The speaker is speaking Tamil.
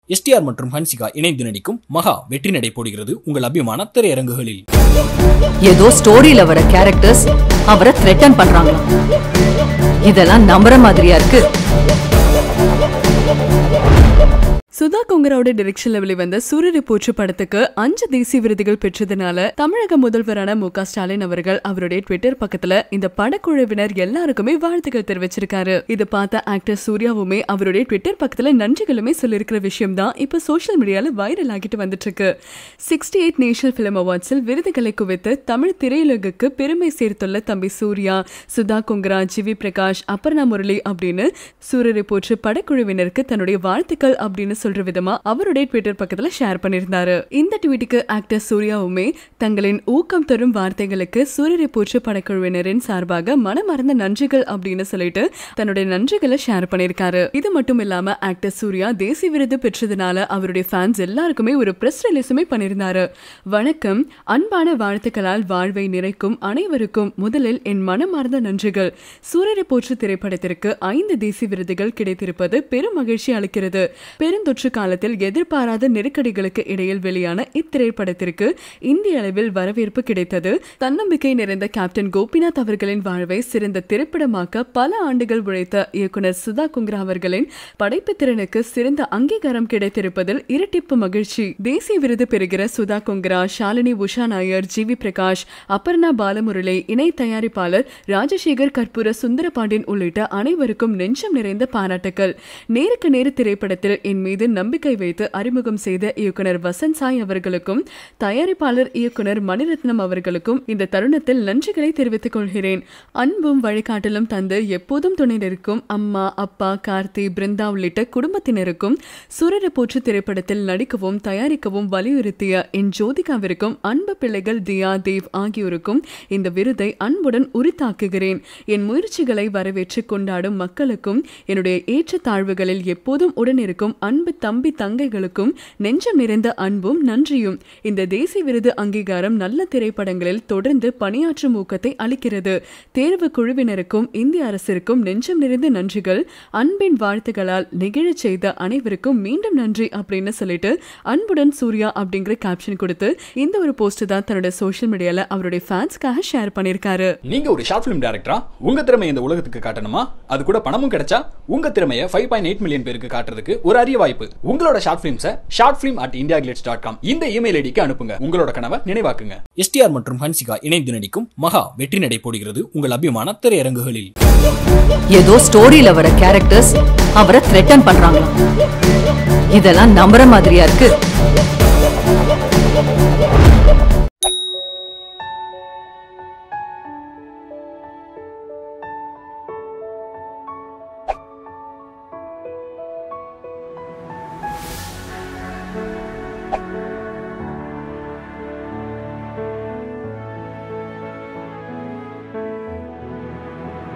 எஸ்டிஆர் மற்றும் ஹன்சிகா இணைந்து நடிக்கும் மகா வெற்றி நடை போடுகிறது உங்கள் அபிமான திரையரங்குகளில் ஏதோ ஸ்டோரியில வர கேரக்டர்ஸ் அவரை த்ரெட்டன் பண்றாங்களாம் இதெல்லாம் நம்புற மாதிரியா இருக்கு சுதா கொங்கராவோட டிரெக்ஷன்ல வெளிவந்த சூரியரை போற்று படத்துக்கு அஞ்சு தேசிய விருதுகள் பெற்றதுனால தமிழக முதல்வரான மு க ஸ்டாலின் அவர்கள் அவருடைய ட்விட்டர் பக்கத்துல இந்த படக்குழுவினர் எல்லாருக்குமே வாழ்த்துக்கள் தெரிவிச்சிருக்காரு இது பார்த்த ஆக்டர் சூர்யாவுமே அவருடைய ட்விட்டர் பக்கத்துல நன்றிகளுமே சொல்லியிருக்கிற விஷயம் தான் இப்ப சோஷியல் மீடியால வைரல் ஆகிட்டு வந்துட்டு இருக்கு சிக்ஸ்டி எயிட் நேஷனல் பிலிம் அவார்ட்ஸில் விருதுகளை குவித்து தமிழ் திரையுலகுக்கு பெருமை சேர்த்துள்ள தம்பி சூர்யா சுதா கொங்கரா ஜிவி பிரகாஷ் அபர்ணா முரளி அப்படின்னு சூரியரை போற்று படக்குழுவினருக்கு தன்னுடைய வாழ்த்துக்கள் அப்படின்னு சொல்ற விதமா அவருடைய ட்விட்டர் பக்கத்துல ஷேர் பண்ணியிருந்தாரு இந்த ட்வீட்டுக்கு ஆக்டர் சூர்யாவுமே தங்களின் ஊக்கம் தரும் வார்த்தைகளுக்கு சூரியரை போற்று படக்குழுவினரின் சார்பாக மனமார்ந்த நன்றிகள் அப்படின்னு சொல்லிட்டு தன்னுடைய நன்றிகளை ஷேர் பண்ணியிருக்காரு இது மட்டும் இல்லாம ஆக்டர் சூர்யா தேசிய விருது பெற்றதுனால அவருடைய ஃபேன்ஸ் எல்லாருக்குமே ஒரு பிரஸ் ரிலீஸுமே பண்ணியிருந்தாரு வணக்கம் அன்பான வாழ்த்துக்களால் வாழ்வை நிறைக்கும் அனைவருக்கும் முதலில் என் மனமார்ந்த நன்றிகள் சூரியரை போற்று திரைப்படத்திற்கு ஐந்து தேசிய விருதுகள் கிடைத்திருப்பது பெரும் மகிழ்ச்சி அளிக்கிறது பெருந்தொற்று காலத்தில் எதிர்பாராத நெருக்கடிகளுக்கு இடையில் வெளியான இத்திரைப்படத்திற்கு இந்திய அளவில் வரவேற்பு கிடைத்தது தன்னம்பிக்கை நிறைந்த கேப்டன் கோபிநாத் அவர்களின் வாழ்வை சிறந்த திரைப்படமாக்க பல ஆண்டுகள் உழைத்த இயக்குனர் சுதா குங்ரா அவர்களின் படைப்பு திறனுக்கு சிறந்த அங்கீகாரம் கிடைத்திருப்பதில் இரட்டிப்பு மகிழ்ச்சி தேசிய விருது பெறுகிற சுதா குங்ரா ஷாலினி உஷா நாயர் ஜி வி பிரகாஷ் அபர்ணா பாலமுரளி இணை தயாரிப்பாளர் ராஜசேகர் கற்பூர சுந்தரபாண்டியன் உள்ளிட்ட அனைவருக்கும் நெஞ்சம் நிறைந்த பாராட்டுக்கள் நேருக்கு நேரு திரைப்படத்தில் என் மீது நம்பிக்கை வைத்து அறிமுகம் செய்த இயக்குனர் வசந்த் சாய் அவர்களுக்கும் தயாரிப்பாளர் இயக்குனர் மணிரத்னம் அவர்களுக்கும் இந்த தருணத்தில் நன்றிகளை தெரிவித்துக் கொள்கிறேன் அன்பும் வழிகாட்டலும் தந்து எப்போதும் துணை நிற்கும் அம்மா அப்பா கார்த்தி பிருந்தா உள்ளிட்ட குடும்பத்தினருக்கும் சூரரை போற்று திரைப்படத்தில் நடிக்கவும் தயாரிக்கவும் வலியுறுத்திய என் ஜோதிகாவிற்கும் அன்பு பிள்ளைகள் தியா தேவ் ஆகியோருக்கும் இந்த விருதை அன்புடன் உரித்தாக்குகிறேன் என் முயற்சிகளை வரவேற்று கொண்டாடும் மக்களுக்கும் என்னுடைய ஏற்றத்தாழ்வுகளில் எப்போதும் உடனிருக்கும் அன்பு தம்பி தங்கைகளுக்கும் நெஞ்சம் நிறைந்த அன்பும் நன்றியும் இந்த தேசிய விருது அங்கீகாரம் நல்ல திரைப்படங்களில் தொடர்ந்து பணியாற்றும் ஊக்கத்தை அளிக்கிறது தேர்வு குழுவினருக்கும் இந்திய அரசிற்கும் நெஞ்சம் நிறைந்த நன்றிகள் அன்பின் வாழ்த்துகளால் நிகழச் செய்த அனைவருக்கும் மீண்டும் நன்றி அப்படின்னு சொல்லிட்டு அன்புடன் சூர்யா அப்படிங்கிற கேப்ஷன் கொடுத்து இந்த ஒரு போஸ்ட் தான் தன்னோட சோஷியல் மீடியால அவருடைய ஃபேன்ஸ்க்காக ஷேர் பண்ணியிருக்காரு நீங்க ஒரு ஷார்ட் பிலிம் டைரக்டரா உங்க திறமையை இந்த உலகத்துக்கு காட்டணுமா அது கூட பணமும் கிடைச்சா உங்க திறமையை ஃபைவ் பாயிண்ட் எயிட் மில்லியன் பேருக்கு காட்டுறதுக்கு ஒரு அரிய வாய்ப்பு உங்களோட ஷார்ட் பிலிம்ஸை short film at India dot com இந்த இமெயில் ஐடிக்கு அனுப்புங்க உங்களோட கனவை நினைவாக்குங்க எஸ்டிஆர் மற்றும் ஹன்சிகா இணைந்து நடிக்கும் மகா வெற்றி நடை போடுகிறது உங்கள் அபிமான திரையரங்குகளில் ஏதோ ஸ்டோரியில வர கேரக்டர்ஸ் அவரை த்ரெட்டன் பண்றாங்களாம் இதெல்லாம் நம்புற மாதிரியா இருக்கு